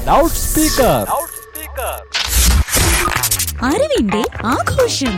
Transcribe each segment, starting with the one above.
Loud speaker അറിവിന്റെ ആഘോഷം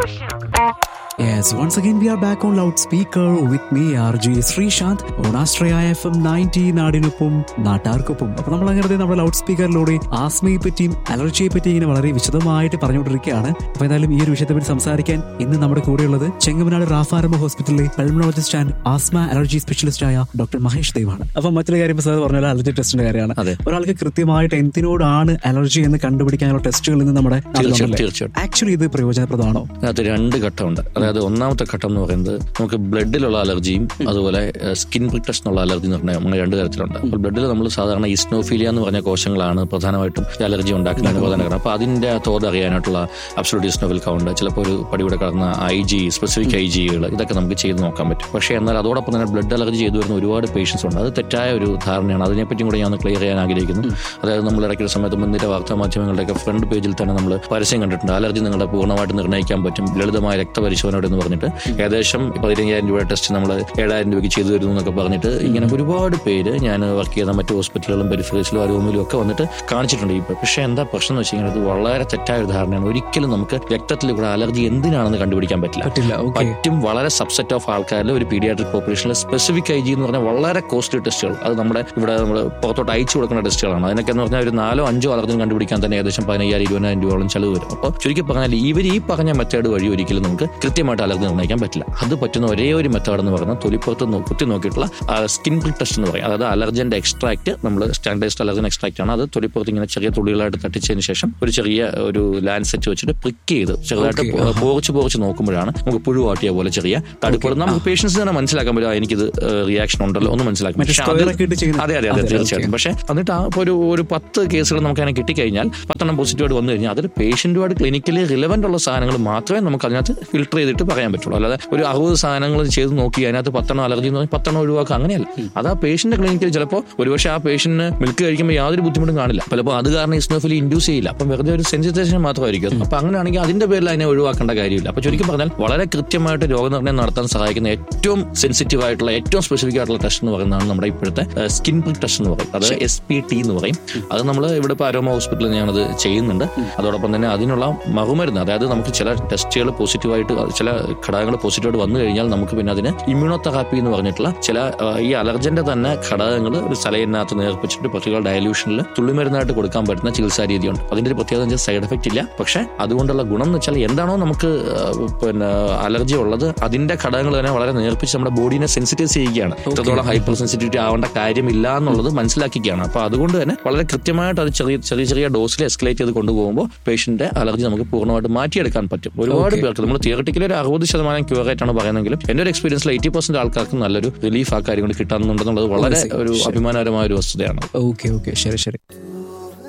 Yes, once again we are back on loudspeaker with me RJ Sreesanth on Astraya FM 90 നാടിനൊപ്പം നാട്ടാർക്കൊപ്പം അപ്പൊ നമ്മൾ അങ്ങനെ നമ്മുടെ ലൗഡ് സ്പീക്കറിലൂടെ ആസ്മയെ പറ്റിയും അലർജിയെ പറ്റിയും ഇങ്ങനെ വളരെ വിശദമായിട്ട് പറഞ്ഞുകൊണ്ടിരിക്കുകയാണ് അപ്പൊ എന്തായാലും ഈ ഒരു വിഷയത്തെ പറ്റി സംസാരിക്കാൻ ഇന്ന് നമ്മുടെ കൂടെയുള്ളത് ചെങ്ങമനാട് റാഫാരംഭ ഹോസ്പിറ്റലിലെ pulmonologist and asthma allergy specialist ആയ ഡോക്ടർ മഹേഷ് ദേവാണ് അപ്പൊ മറ്റൊരു കാര്യം ഇപ്പൊ സാർ പറഞ്ഞാൽ അലർജി ടെസ്റ്റിന്റെ കാര്യമാണ് അതെ. ഒരാൾക്ക് കൃത്യമായിട്ട് എന്തിനോടാണ് അലർജി എന്ന് കണ്ടുപിടിക്കാനുള്ള ടെസ്റ്റുകൾ ഇന്ന് നമ്മുടെ തീർച്ചയായും, തീർച്ചയായും. ആക്ച്വലി ഇത് പ്രയോജനപ്രദമാണോ അതിനകത്ത് രണ്ട് ഘട്ടമുണ്ട് അതായത് ഒന്നാമത്തെ ഘട്ടം എന്ന് പറയുന്നത് നമുക്ക് ബ്ലഡിലുള്ള അലർജിയും അതുപോലെ സ്കിൻ പ്രിക്ടസ് എന്നുള്ള അലർജി എന്ന് പറഞ്ഞാൽ നമ്മൾ രണ്ട് തരത്തിലുണ്ട് അപ്പോൾ ബ്ലഡിൽ നമ്മൾ സാധാരണ ഇസ്നോഫീലിയ എന്ന് പറഞ്ഞ കോശങ്ങളാണ് പ്രധാനമായിട്ടും ഈ അലർജി ഉണ്ടാക്കുന്നതിന് പ്രധാന കാരണം അപ്പോൾ അതിന്റെ തോത് അറിയാനായിട്ടുള്ള അബ്സൊല്യൂട്ട് ഇസ്നോഫിൽ കൗണ്ട് ചിലപ്പോൾ ഒരു പടികൂടെ കടന്ന ഐ ജി സ്പെസിഫിക് ഐ ജികൾ ഇതൊക്കെ നമുക്ക് ചെയ്ത് നോക്കാൻ പറ്റും പക്ഷേ എന്നാൽ അതോടൊപ്പം തന്നെ ബ്ലഡ് അലർജി ചെയ്തു വരുന്ന ഒരുപാട് പേഷ്യൻസ് ഉണ്ട് അത് തെറ്റായ ഒരു ധാരണയാണ് അതിനെപ്പറ്റിയും കൂടെ ഞാൻ ഒന്ന് ക്ലിയർ ചെയ്യാൻ ആഗ്രഹിക്കുന്നു അതായത് നമ്മൾ ഇടയ്ക്കൊരു സമയത്ത് മുൻനിര വാർത്താ മാധ്യമങ്ങളുടെയൊക്കെ ഫ്രണ്ട് പേജിൽ തന്നെ നമ്മൾ പരസ്യം കണ്ടിട്ടുണ്ട് അലർജി നിങ്ങളെ പൂർണ്ണമായിട്ട് നിർണ്ണയിക്കാൻ പറ്റും ലളിതമായ രക്തപരിശോധനയോട് എന്ന് പറഞ്ഞിട്ട് ഏകദേശം പതിനയ്യായിരം രൂപ ടെസ്റ്റ് നമ്മൾ ഏഴായിരം രൂപയ്ക്ക് ചെയ്തു തരുന്നു എന്നൊക്കെ പറഞ്ഞിട്ട് ഇങ്ങനെ ഒരുപാട് പേര് ഞാൻ വർക്ക് ചെയ്യുന്ന മറ്റു ഹോസ്പിറ്റലുകളും പെരിഫറീസിലും അരോമിലും ഒക്കെ വന്നിട്ട് കാണിച്ചിട്ടുണ്ട് ഇപ്പോൾ പക്ഷേ എന്താ പ്രശ്നം എന്ന് വെച്ച് കഴിഞ്ഞാൽ ഇത് വളരെ തെറ്റായ ഒരു ധാരണയാണ് ഒരിക്കലും നമുക്ക് രക്തത്തിൽ ഇവിടെ അലർജി എന്തിനാണെന്ന് കണ്ടുപിടിക്കാൻ പറ്റില്ല പറ്റില്ല ഓക്കെ പറ്റും വളരെ സബ്സെറ്റ് ഓഫ് ആൾക്കാരിൽ ഒരു പീഡിയാട്രിക് പോപ്പുലേഷനിൽ സ്പെസിഫിക് ഐ ജി എന്ന് പറഞ്ഞാൽ വളരെ കോസ്റ്റ്ലി ടെസ്റ്റുകൾ അത് നമ്മുടെ ഇവിടെ നമ്മൾ പുറത്തോട്ട് അയച്ചു കൊടുക്കുന്ന ടെസ്റ്റുകളാണ് അതിനൊക്കെ എന്ന് പറഞ്ഞാൽ ഒരു നാലോ അഞ്ചോ അലർജി കണ്ടുപിടിക്കാൻ തന്നെ ഏകദേശം പതിനയ്യായിരം ഇരുപതിനായിരം രൂപയോളം ചെലവ് വരും അപ്പോൾ ചുരുക്കി പറഞ്ഞാൽ ഇവർ ഈ പറഞ്ഞ മെത്തേഡ് വഴി ഒരിക്കലും നമുക്ക് കൃത്യമായിട്ട് അലർജി നിർണ്ണയിക്കാൻ പറ്റില്ല അത് പറ്റുന്ന ഒരേ ഒരു മെത്തേഡ് എന്ന് പറയുന്നത് തൊലിപ്പുറത്ത് നോ- കുത്തി നോക്കിയിട്ടുള്ള സ്കിൻ പ്രിക് ടെസ്റ്റ് എന്ന് പറയും അതായത് അലർജന്റെ എക്സ്ട്രാക്ട് നമ്മൾ സ്റ്റാൻഡേർഡ് അലർജൻ എക്സ്ട്രാക്ട് ആണ് അത് തൊലിപ്പുറത്ത് ഇങ്ങനെ ചെറിയ തുള്ളികളായിട്ട് തട്ടിച്ചതിന് ശേഷം ഒരു ചെറിയ ഒരു ലാൻസെറ്റ് വെച്ചിട്ട് പ്രിക്ക് ചെയ്ത് ചെറുതായിട്ട് Okay, പോ- പോർച്ച് പോർച്ച് നോക്കുമ്പോഴാണ് നമുക്ക് പുഴുവാട്ടിയ പോലെ ചെറിയ തടുപ്പുകൾ നമുക്ക് പേഷ്യൻസ് തന്നെ മനസ്സിലാക്കാൻ പറ്റും ആ, എനിക്കിത് റിയാക്ഷൻ ഉണ്ടല്ലോ ഒന്ന് മനസ്സിലാക്കും മറ്റേ പക്ഷേ square അത് ഒക്കെ ഇട്ട് ചെയ്യുന്ന- അതെ അതെ അതെ അതെ, തീർച്ചയായിട്ടും പക്ഷേ എന്നിട്ട് ആ ഇപ്പൊ ഒരു ഒരു പത്ത് കേസുകൾ നമുക്ക് അങ്ങനെ കിട്ടിക്കഴിഞ്ഞാൽ പത്തെണ്ണം പോസിറ്റീവായിട്ട് വന്നു കഴിഞ്ഞാൽ അതിൽ പേഷ്യന്റുമായിട്ട് ക്ലിനിക്കലി റിലവന്റ് ഉള്ള സാധനങ്ങൾ മാത്രമേ നമുക്ക് അതിനകത്ത് ഫിൽട്ടർ ചെയ്തിട്ട് പറയാൻ പറ്റുള്ളൂ അല്ലാതെ ഒരു അറുപത് സാധനങ്ങൾ ചെയ്ത് നോക്കി അതിനകത്ത് പത്തെണ്ണം അലർജി എന്ന് പറഞ്ഞാൽ പത്തെണ്ണം ഒഴിവാക്കുക അങ്ങനെയല്ല അത് ആ പേഷ്യന്റ് ക്ലിനിക്കിൽ ചിലപ്പോൾ ഒരുപക്ഷെ ആ പേഷ്യന്റിന് മിൽക്ക് കഴിക്കുമ്പോൾ യാതൊരു ബുദ്ധിമുട്ടും കാണില്ല ചിലപ്പോൾ അത് കാരണം ഇസ്നോഫിലി ഇൻഡ്യൂസ് ചെയ്യില്ല അപ്പം വെറുതെ ഒരു സെൻസിറ്റൈസേഷൻ മാത്രമായിരിക്കും അത്. അപ്പൊ അങ്ങനെയാണെങ്കിൽ അതിന്റെ പേരിൽ അതിനെ ഒഴിവാക്കേണ്ട കാര്യമില്ല അപ്പൊ ചുരുക്കി പറഞ്ഞാൽ വളരെ കൃത്യമായിട്ട് രോഗനിർണയം നടത്താൻ സഹായിക്കുന്ന ഏറ്റവും സെൻസിറ്റീവ് ആയിട്ടുള്ള ഏറ്റവും സ്പെസിഫിക് ആയിട്ടുള്ള ടെസ്റ്റ് എന്ന് പറയുന്നതാണ് നമ്മുടെ ഇപ്പോഴത്തെ സ്കിൻ പ്രിക് ടെസ്റ്റ് എന്ന് പറയും അത് എസ് പി ടി എന്ന് പറയും അത് നമ്മൾ ഇവിടെ ഇപ്പോൾ അരോമ ഹോസ്പിറ്റലിൽ ഞാനത് ചെയ്യുന്നുണ്ട് അതോടൊപ്പം തന്നെ അതിനുള്ള മറുമരുന്ന് അതായത് നമുക്ക് ചില ടെസ്റ്റുകൾ പോസിറ്റീവായിട്ട് ചില ഘടകങ്ങൾ പോസിറ്റീവായിട്ട് വന്നു കഴിഞ്ഞാൽ നമുക്ക് പിന്നെ അതിന് ഇമ്മ്യൂണോതെറാപ്പി എന്ന് പറഞ്ഞിട്ടുള്ള ചില ആ, ഈ അലർജന്റെ തന്നെ ഘടകങ്ങൾ ഒരു സലൈനകത്ത് നേർപ്പിച്ചിട്ട് പർട്ടിക്കുലർ ഡയലൂഷനിൽ തുള്ളിമരുന്നായിട്ട് കൊടുക്കാൻ പറ്റുന്ന ചികിത്സാ രീതിയുണ്ട് അതിന്റെ ഒരു പ്രത്യേകത വെച്ചാൽ സൈഡ് എഫക്റ്റ് ഇല്ല പക്ഷെ അതുകൊണ്ടുള്ള ഗുണം എന്ന് വെച്ചാൽ എന്താണോ നമുക്ക് ആ, പിന്നെ അലർജി ഉള്ളത് അതിന്റെ ഘടകങ്ങൾ തന്നെ വളരെ നേർപ്പിച്ച് നമ്മുടെ ബോഡീനെ സെൻസിറ്റൈസ് ചെയ്യുകയാണ് ഇത്രത്തോളം ഹൈപ്പർ സെൻസിറ്റിവിറ്റി ആവേണ്ട കാര്യമില്ല എന്നുള്ളത് മനസ്സിലാക്കിക്കുകയാണ് അപ്പൊ അതുകൊണ്ട് തന്നെ വളരെ കൃത്യമായിട്ട് അത് ചെറിയ ചെറിയ ചെറിയ ഡോസിൽ എസ്കലേറ്റ് ചെയ്ത് കൊണ്ടുപോകുമ്പോൾ പേഷ്യന്റെ അലർജി നമുക്ക് പൂർണ്ണമായിട്ട് മാറ്റിയെടുക്കാൻ പറ്റും ഒരുപാട് പേർക്ക് നമ്മൾ തിയറട്ടിക്കലി ഒരു അറുപത് ശതമാനം ക്യൂർ ആയിട്ടാണ് പറയുന്നതെങ്കിലും എന്റെ ഒരു എക്സ്പീരിയൻസിൽ എയ്റ്റി പെർസെന്റ് ആൾക്കാർക്ക് നല്ലൊരു റിലീഫ് ആ കാര്യം കൊണ്ട് കിട്ടാനുണ്ടെന്നുള്ളത് വളരെ ഒരു അഭിമാനകരമായ ഒരു വസ്തുതയാണ് ഓക്കെ ഓക്കെ ശരി ശരി